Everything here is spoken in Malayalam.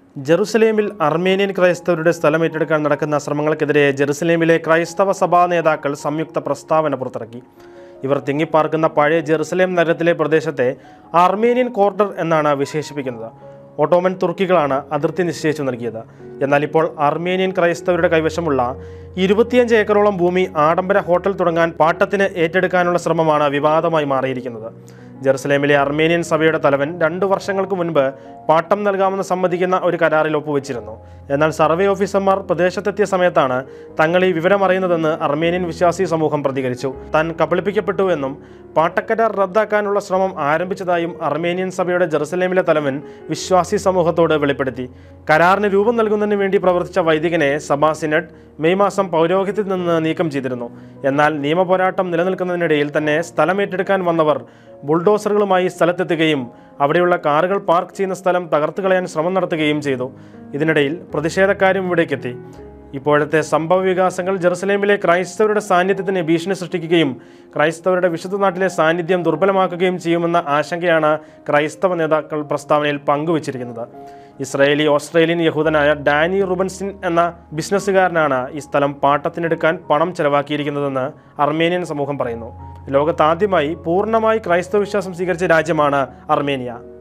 ജെറുസലേമിൽ അർമേനിയൻ ക്രൈസ്തവരുടെ സ്ഥലം ഏറ്റെടുക്കാൻ നടക്കുന്ന ശ്രമങ്ങൾക്കെതിരെ ജെറുസലേമിലെ ക്രൈസ്തവ സഭാ നേതാക്കൾ സംയുക്ത പ്രസ്താവന പുറത്തിറക്കി ഇവർ തിങ്ങിപ്പാർക്കുന്ന പഴയ ജെറുസലേം നഗരത്തിലെ പ്രദേശത്തെ അർമേനിയൻ ക്വാർട്ടർ എന്നാണ് വിശേഷിപ്പിക്കുന്നത് ഓട്ടോമൻ തുർക്കികളാണ് അതിർത്തി നിശ്ചയിച്ചു നൽകിയത് എന്നാൽ ഇപ്പോൾ അർമേനിയൻ ക്രൈസ്തവരുടെ കൈവശമുള്ള ഇരുപത്തിയഞ്ച് ഏക്കറോളം ഭൂമി ആഡംബര ഹോട്ടൽ തുടങ്ങാൻ പാട്ടത്തിന് ഏറ്റെടുക്കാനുള്ള ശ്രമമാണ് വിവാദമായി മാറിയിരിക്കുന്നത് ജെറുസലേമിലെ അർമേനിയൻ സഭയുടെ തലവൻ രണ്ടു വർഷങ്ങൾക്ക് മുൻപ് പാട്ടം നൽകാമെന്ന് സമ്മതിക്കുന്ന ഒരു കരാറിൽ ഒപ്പുവെച്ചിരുന്നു എന്നാൽ സർവേ ഓഫീസർമാർ പ്രദേശത്തെത്തിയ സമയത്താണ് തങ്ങൾ ഈ വിവരം അറിയുന്നതെന്ന് അർമേനിയൻ വിശ്വാസി സമൂഹം പ്രതികരിച്ചു താൻ കബളിപ്പിക്കപ്പെട്ടു എന്നും പാട്ടക്കരാർ റദ്ദാക്കാനുള്ള ശ്രമം ആരംഭിച്ചതായും അർമേനിയൻ സഭയുടെ ജെറുസലേമിലെ തലവൻ വിശ്വാസി സമൂഹത്തോട് വെളിപ്പെടുത്തി കരാറിന് രൂപം നൽകുന്നതിന് വേണ്ടി പ്രവർത്തിച്ച വൈദികനെ സഭാ സിനഡ് മെയ് മാസം പൗരോഹിത്യത്തിൽ നിന്ന് നീക്കം ചെയ്തിരുന്നു എന്നാൽ നിയമപോരാട്ടം നിലനിൽക്കുന്നതിനിടയിൽ തന്നെ സ്ഥലം ഏറ്റെടുക്കാൻ വന്നവർ ബുൾഡോസറുകളുമായി സ്ഥലത്തെത്തുകയും അവിടെയുള്ള കാറുകൾ പാർക്ക് ചെയ്യുന്ന സ്ഥലം തകർത്തു കളയാൻ ശ്രമം നടത്തുകയും ചെയ്തു ഇതിനിടയിൽ പ്രതിഷേധക്കാരും ഇവിടേക്കെത്തി ഇപ്പോഴത്തെ സംഭവ വികാസങ്ങൾ ജെറുസലേമിലെ ക്രൈസ്തവരുടെ സാന്നിധ്യത്തിന് ഭീഷണി സൃഷ്ടിക്കുകയും ക്രൈസ്തവരുടെ വിശുദ്ധ നാട്ടിലെ സാന്നിധ്യം ദുർബലമാക്കുകയും ചെയ്യുമെന്ന ആശങ്കയാണ് ക്രൈസ്തവ നേതാക്കൾ പ്രസ്താവനയിൽ പങ്കുവച്ചിരിക്കുന്നത് ഇസ്രായേലി ഓസ്ട്രേലിയൻ യഹൂദനായ ഡാനി റുബൻസിൻ എന്ന ബിസിനസ്സുകാരനാണ് ഈ സ്ഥലം പാട്ടത്തിനെടുക്കാൻ പണം ചെലവാക്കിയിരിക്കുന്നതെന്ന് അർമേനിയൻ സമൂഹം പറയുന്നു ലോകത്താദ്യമായി പൂർണ്ണമായി ക്രൈസ്തവ വിശ്വാസം സ്വീകരിച്ച രാജ്യമാണ് അർമേനിയ